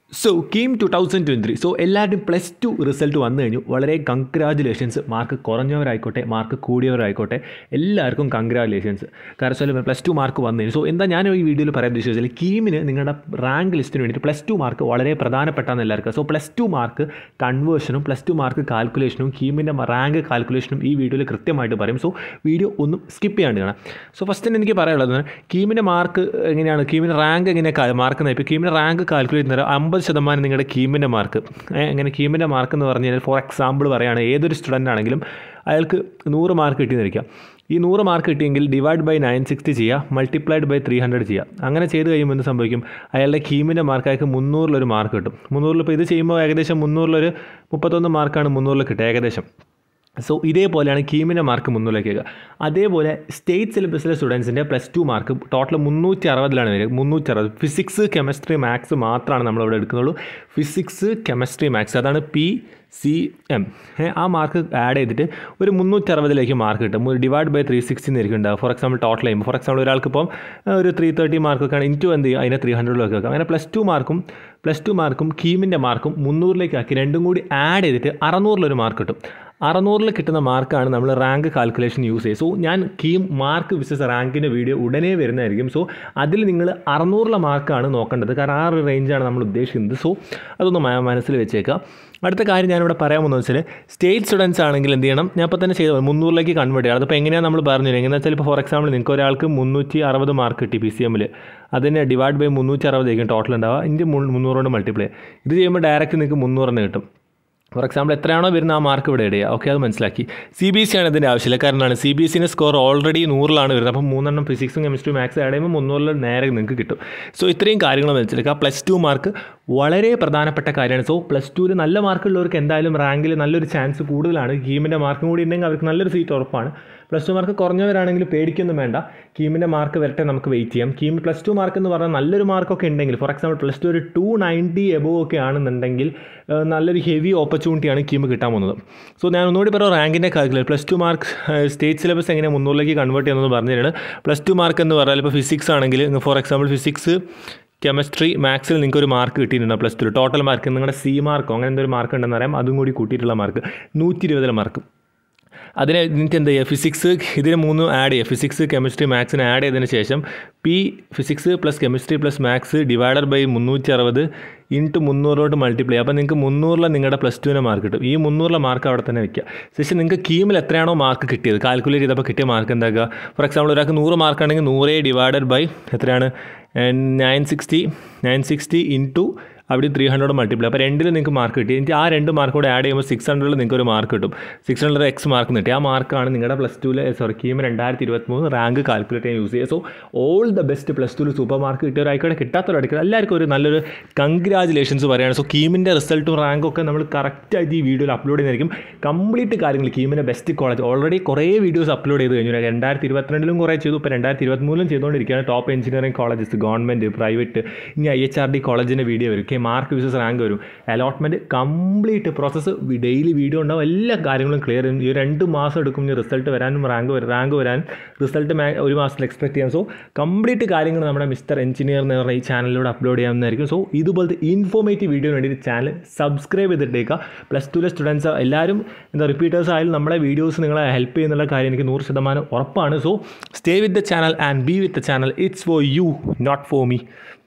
so KEAM two thousand twenty three so എല്ലാവരുടെയും plus two result വന്നു കഴിഞ്ഞു വളരെ കൺഗ്രാജുലേഷൻസ് മാർക്ക് കുറഞ്ഞവരായിക്കോട്ടെ മാർക്ക് കൂടിയവരായിക്കോട്ടെ എല്ലാവർക്കും കൺഗ്രാജുലേഷൻസ് കാരണം പ്ലസ് ടു മാർക്ക് വന്നു കഴിഞ്ഞു സോ എന്താ ഞാൻ ഈ വീഡിയോയിൽ പറയാൻ ഉദ്ദേശിച്ചാൽ കീമിന് നിങ്ങളുടെ റാങ്ക് ലിസ്റ്റിന് വേണ്ടിയിട്ട് പ്ലസ് ടു മാർക്ക് വളരെ പ്രധാനപ്പെട്ടാന്ന് എല്ലാവർക്കും സോ പ്ലസ് ടു മാർക്ക് കൺവേർഷനും പ്ലസ് ടു മാർക്ക് കാൽക്കുലേഷനും കീമിൻ്റെ റാങ്ക് കാൽക്കുലേഷനും ഈ വീഡിയോയിൽ കൃത്യമായിട്ട് പറയും സോ വീഡിയോ ഒന്നും സ്കിപ്പ് ചെയ്യാണ്ട് കാണാം സോ ഫസ്റ്റ് തന്നെ എനിക്ക് പറയാനുള്ളത് കീമിൻ്റെ മാർക്ക് എങ്ങനെയാണ് കീമിൻ്റെ റാങ്ക് എങ്ങനെയാണ് മാർക്ക് ഇപ്പോൾ കീമിൻ്റെ റാങ്ക് കാൽക്കുലേറ്റ് ചെയ്യുന്നത് അമ്പത് ശതമാനം നിങ്ങളുടെ കീമിൻ്റെ മാർക്ക് എങ്ങനെ കീമിൻ്റെ മാർക്ക് എന്ന് പറഞ്ഞു കഴിഞ്ഞാൽ ഫോർ എക്സാമ്പിൾ പറയുകയാണ് ഏതൊരു സ്റ്റുഡൻ്റ് ആണെങ്കിലും അയാൾക്ക് നൂറ് മാർക്ക് കിട്ടിയെന്നിരിക്കാം ഈ നൂറ് മാർക്ക് കിട്ടിയെങ്കിൽ ഡിവൈഡ് ബൈ നയൻ സിക്സ്റ്റി ചെയ്യുക മൾട്ടിപ്ലൈഡ് ബൈ ത്രീ ഹൺഡ്രഡ് ചെയ്യുക അങ്ങനെ ചെയ്ത് കഴിയുമ്പോൾ എന്ത് സംഭവിക്കും അയാളുടെ കീമിൻ്റെ മാർക്ക് അയാൾക്ക് മുന്നൂറിലൊരു മാർക്ക് കിട്ടും മുന്നൂറിൽ ഇപ്പോൾ ഇത് ചെയ്യുമ്പോൾ ഏകദേശം മുന്നൂറിലൊരു മുപ്പത്തൊന്ന് മാർക്കാണ് മുന്നൂറിൽ കിട്ടുക ഏകദേശം സോ ഇതേപോലെയാണ് കീമിൻ്റെ മാർക്ക് മുന്നൂറിലേക്ക് വരിക അതേപോലെ സ്റ്റേറ്റ് സിലബസിലെ സ്റ്റുഡൻസിൻ്റെ പ്ലസ് ടു മാർക്ക് ടോട്ടൽ മുന്നൂറ്റി അറുപതിലാണ് വരിക മുന്നൂറ്റി അറുപത് ഫിസിക്സ് കെമിസ്ട്രി മാത്സ് മാത്രമാണ് നമ്മളിവിടെ എടുക്കുന്നുള്ളൂ ഫിസിക്സ് കെമിസ്ട്രി മാത്സ് അതാണ് പി സി എം ആ മാർക്ക് ആഡ് ചെയ്തിട്ട് ഒരു മുന്നൂറ്റി അറുപതിലേക്ക് മാർക്ക് കിട്ടും ഒരു ഡിവൈഡ് ബൈ ത്രീ സിക്സ്റ്റി ആയിരിക്കും ഉണ്ടാവുക ഫോർ എക്സാമ്പിൾ ടോട്ടൽ ചെയ്യുമ്പോൾ ഫോർ എക്സാമ്പിൾ ഒരാൾക്ക് ഇപ്പം ഒരു ത്രീ തേർട്ടി മാർക്കൊക്കെയാണ് ഇൻറ്റു എന്ത് ചെയ്യുക അതിനെ ത്രീ ഹൺഡ്രഡിലേക്ക് വെക്കാം അങ്ങനെ പ്ലസ് ടു മാർക്കും പ്ലസ് ടു മാർക്കും കീമിൻ്റെ മാർക്കും മുന്നൂറിലേക്ക് ആക്കി രണ്ടും കൂടി ആഡ് ചെയ്തിട്ട് അറുന്നൂറിലൊരു മാർക്ക് കിട്ടും അറുന്നൂറിൽ കിട്ടുന്ന മാർക്കാണ് നമ്മൾ റാങ്ക് കാൽക്കുലേഷൻ യൂസ് ചെയ്യുക സോ ഞാൻ കീം മാർക്ക് വിസസ് റാങ്കിൻ്റെ വീഡിയോ ഉടനെ വരുന്നതായിരിക്കും സോ അതിൽ നിങ്ങൾ അറുന്നൂറിലെ മാർക്കാണ് നോക്കേണ്ടത് കാരണം ആ ഒരു റേഞ്ചാണ് നമ്മൾ ഉദ്ദേശിക്കുന്നത് സോ അതൊന്ന് മനസ്സിൽ വെച്ചേക്കുക അടുത്ത കാര്യം ഞാനിവിടെ പറയാൻ പോകുന്നത് വെച്ചാൽ സ്റ്റേറ്റ് സ്റ്റുഡൻസ് ആണെങ്കിൽ എന്ത് ചെയ്യണം ഞാൻ ഇപ്പോൾ തന്നെ ചെയ്ത മുന്നൂറിലേക്ക് കൺവേർട്ട് ചെയ്യണം അതിപ്പോൾ എങ്ങനെയാണ് നമ്മൾ പറഞ്ഞു എങ്ങനെയാണെന്ന് വെച്ചാൽ ഇപ്പോൾ ഫോർ എക്സാമ്പിൾ നിങ്ങൾക്ക് ഒരാൾക്ക് മുന്നൂറ്റി അറുപത് മാർക്ക് കിട്ടി പി സി എമ്മിൽ അതിന് ഡിവൈഡ് ബൈ മുന്നൂറ്റി അറുപതായിരിക്കും ടോട്ടൽ ഉണ്ടാവുക ഇതിൻ്റെ മുന്നൂറ് മൾട്ടിപ്ലൈ ഇത് ചെയ്യുമ്പോൾ ഡയറക്റ്റ് നിങ്ങൾക്ക് മുന്നൂറിന് കിട്ടും ഫോർ എക്സാമ്പിൾ എത്രയാണോ വരുന്ന ആ മാർക്ക് ഇവിടെ ഇടുക ഓക്കെ അത് മനസ്സിലാക്കി സി ബി എസ് സി ആണ് ഇതിൻ്റെ ആവശ്യമില്ല കാരണമാണ് സി ബി എസ് സിൻ്റെ സ്കോർ ഓൾറെഡി നൂറിലാണ് വരുന്നത് അപ്പം മൂന്നെണ്ണം ഫിസിക്സും കെമിസ്ട്രി മാത്സ് ആഡ് ചെയ്യുമ്പോൾ മുന്നൂറിൽ നേരെ നിങ്ങൾക്ക് കിട്ടും സോ ഇത്രയും കാര്യങ്ങൾ മനസ്സിലാക്കുക പ്ലസ് ടു മാർക്ക് വളരെ പ്രധാനപ്പെട്ട കാര്യമാണ് സോ പ്ലസ് ടുവിൽ നല്ല മാർക്കുള്ളവർക്ക് എന്തായാലും റാങ്കിൽ നല്ലൊരു ചാൻസ് കൂടുതലാണ് കീമിൻ്റെ മാർക്കും കൂടി ഉണ്ടെങ്കിൽ അവർക്ക് നല്ലൊരു സീറ്റ് ഉറപ്പാണ് പ്ലസ് ടു മാർക്ക് കുറഞ്ഞവരാണെങ്കിൽ പേടിക്കൊന്നും വേണ്ട കീമിൻ്റെ മാർക്ക് വരട്ടെ നമുക്ക് വെയിറ്റ് ചെയ്യാം കീം പ്ലസ് ടു മാർക്ക് എന്ന് പറഞ്ഞാൽ നല്ലൊരു മാർക്കൊക്കെ ഉണ്ടെങ്കിൽ ഫോർ എക്സാമ്പിൾ പ്ലസ് ടു ഒരു ടു നയൻറ്റി എബോ ഒക്കെ ആണെന്നുണ്ടെങ്കിൽ നല്ലൊരു ഹെവി ഓപ്പർച്യൂണിറ്റിയാണ് കീം കിട്ടാൻ പോകുന്നത് സോ ഞാൻ ഒന്നുകൂടി പറയാം റാങ്കിൻ്റെ calculate plus two mark state syllabus എങ്ങനെ മുന്നൂറിലേക്ക് കൺവേർട്ട് ചെയ്യുന്നത് പറഞ്ഞു തരാണ് പ്ലസ് ടു മാർക്ക് എന്ന് പറഞ്ഞാൽ ഇപ്പോൾ ഫിസിക്സ് ആണെങ്കിൽ ഫോർ എക്സാമ്പിൾ ഫിസിക്സ് കെമിസ്ട്രി മാത്സിൽ നിങ്ങൾക്ക് ഒരു മാർക്ക് കിട്ടിയിട്ടുണ്ട് പ്ലസ് ടു ടോട്ടൽ മാർക്ക് നിങ്ങളുടെ സി മാർക്കോ അങ്ങനെ എന്തൊരു മാർക്ക് ഉണ്ടെന്ന് അറിയാം അതും കൂടി കൂട്ടിയിട്ടുള്ള മാർക്ക് നൂറ്റി ഇരുപതിലെ മാർക്ക് അതിനെ എന്നിട്ട് എന്ത് ചെയ്യുക ഫിസിക്സ് ഇതിന് മൂന്ന് ആഡ് ചെയ്യുക ഫിസിക്സ് കെമിസ്ട്രി മാത്സിന് ആഡ് ചെയ്തതിന് ശേഷം P physics plus chemistry plus maths divided by മുന്നൂറ്റി അറുപത് ഇൻറ്റു മുന്നൂറോട്ട് മൾട്ടിപ്ലൈ അപ്പോൾ നിങ്ങൾക്ക് മുന്നൂറിലെ നിങ്ങളുടെ പ്ലസ് ടുവിന് മാർക്ക് കിട്ടും ഈ മുന്നൂറിലെ മാർക്ക് അവിടെ തന്നെ വയ്ക്കുക ശേഷം നിങ്ങൾക്ക് കീമിൽ എത്രയാണോ മാർക്ക് കിട്ടിയത് കാൽക്കുലേറ്റ് ചെയ്തപ്പോൾ കിട്ടിയ മാർക്ക് എന്താക്കുക ഫോർ എക്സാമ്പിൾ ഒരാൾക്ക് നൂറ് മാർക്കാണെങ്കിൽ നൂറേ ഡിവൈഡഡ് ബൈ എത്രയാണ് nine sixty nine sixty into അവിടെ ത്രീ ഹൺഡ്രഡ് മൾട്ടിപ്ലൈ അപ്പോൾ രണ്ടിൽ നിങ്ങൾക്ക് മാർക്ക് കിട്ടി എനിക്ക് ആ രണ്ട് മാർക്ക് കൂടെ ആഡ് ചെയ്യുമ്പോൾ സിക്സ് ഹൺഡ്രഡിൽ നിങ്ങൾക്ക് ഒരു മാർക്ക് കിട്ടും സിക്സ് ഹൺഡ്രഡ് എക്സ് മാർക്ക് കിട്ടി ആ മാർക്കാണ് നിങ്ങളുടെ പ്ലസ് ടുവിലെ സോറി കീം രണ്ടായിരത്തി ഇരുപത്തി മൂന്ന് റാങ്ക് കാൽക്കുലേറ്റ് ചെയ്യാൻ യൂസ് ചെയ്യുക so all the best plus ടുവിൽ സൂപ്പർ മാർക്ക് കിട്ടിയവരായിക്കോട്ടെ കിട്ടാത്തവരായിരിക്കും എല്ലാവർക്കും ഒരു നല്ലൊരു കൺഗ്രാജുലേഷൻസ് പറയുകയാണ് സോ കീമിൻ്റെ റിസൾട്ടും റാങ്കും ഒക്കെ നമ്മൾ കറക്റ്റായിട്ട് ഈ വീഡിയോയിൽ അപ്ലോഡ് ചെയ്യുന്നതായിരിക്കും കംപ്ലീറ്റ് കാര്യങ്ങൾ കീമിൻ്റെ ബെസ്റ്റ് കോളേജ് ഓൾറെഡി കുറേ വീഡിയോസ് അപ്ലോഡ് ചെയ്ത് കഴിഞ്ഞു രണ്ടായിരത്തി ഇരുപത്തിരണ്ടിലും കുറേ ചെയ്തു ഇപ്പോൾ രണ്ടായിരത്തി ഇരുപത്തിമൂന്നിലും ചെയ്തുകൊണ്ടിരിക്കുകയാണ് top engineering colleges government private ഇനി ഐ എച്ച് ആർ ഡി കോളേജിൻ്റെ വീഡിയോ വരും കെ മാർക്ക് വിസസ് റാങ്ക് വരും allotment complete process daily video ഉണ്ടാവും എല്ലാ കാര്യങ്ങളും ക്ലിയർ ചെയ്യും ഈ രണ്ട് മാസം എടുക്കും ഇനി റിസൾട്ട് വരാനും റാങ്ക് റാങ്ക് വരാൻ റിസൾട്ട് ഒരു മാസത്തിൽ എക്സ്പെക്ട് ചെയ്യാം സോ കംപ്ലീറ്റ് കാര്യങ്ങൾ നമ്മുടെ മിസ്റ്റർ എഞ്ചിനീയർ എന്ന് പറഞ്ഞ ഈ ചാനലിലൂടെ അപ്ലോഡ് ചെയ്യാവുന്നതായിരിക്കും സോ ഇതുപോലത്തെ ഇൻഫോർമേറ്റീവ് വീഡിയോ വേണ്ടിയിട്ട് ചാനൽ സബ്സ്ക്രൈബ് ചെയ്തിട്ടേക്കുക പ്ലസ് ടുവിലെ സ്റ്റുഡൻസ് എല്ലാവരും എന്താ റിപ്പീറ്റേഴ്സ് ആയാലും നമ്മുടെ വീഡിയോസ് നിങ്ങളെ ഹെൽപ്പ് ചെയ്യുന്നുള്ള കാര്യം എനിക്ക് നൂറ് ശതമാനം ഉറപ്പാണ് so stay with the channel and be with the channel it's for you not for me